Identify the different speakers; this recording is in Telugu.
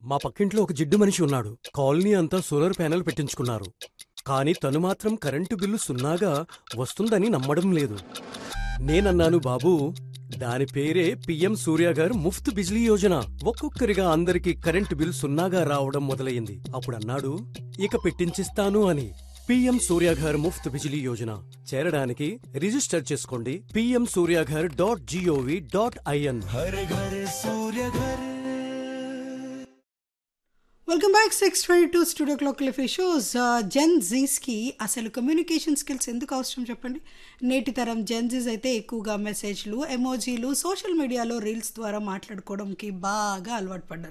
Speaker 1: మా పక్కింట్లో ఒక జిడ్డు మనిషి ఉన్నాడు కాలనీ అంతా సోలార్ ప్యానెల్ పెట్టించుకున్నారు కానీ తను మాత్రం కరెంటు బిల్లు సున్నాగా వస్తుందని నమ్మడం లేదు నేనన్నాను బాబూ దాని పేరే పిఎం సూర్య గారు ముఫ్త్ బిజ్లీ యోజన ఒక్కొక్కరిగా అందరికి కరెంటు బిల్ సున్నాగా రావడం మొదలయ్యింది అప్పుడు అన్నాడు ఇక పెట్టించిస్తాను అని పిఎం సూర్యాఘర్ ముఫ్త్ బిజిలీ యోజన చేరడానికి రిజిస్టర్ చేసుకోండి PM Suryaghar dot G O V dot I N
Speaker 2: हर घर सूर्य घर
Speaker 3: welcome back six twenty two studio clock లిఫీ షోస్ జెన్ జీస్కి అసలు కమ్యూనికేషన్ స్కిల్స్ ఎందుకు అవసరం చెప్పండి నేటి తరం జెన్ జీస్ అయితే ఎక్కువగా మెసేజ్లు ఎమోజీలు సోషల్ మీడియాలో రీల్స్ ద్వారా మాట్లాడుకోవడంకి బాగా అలవాటు పడ్డారు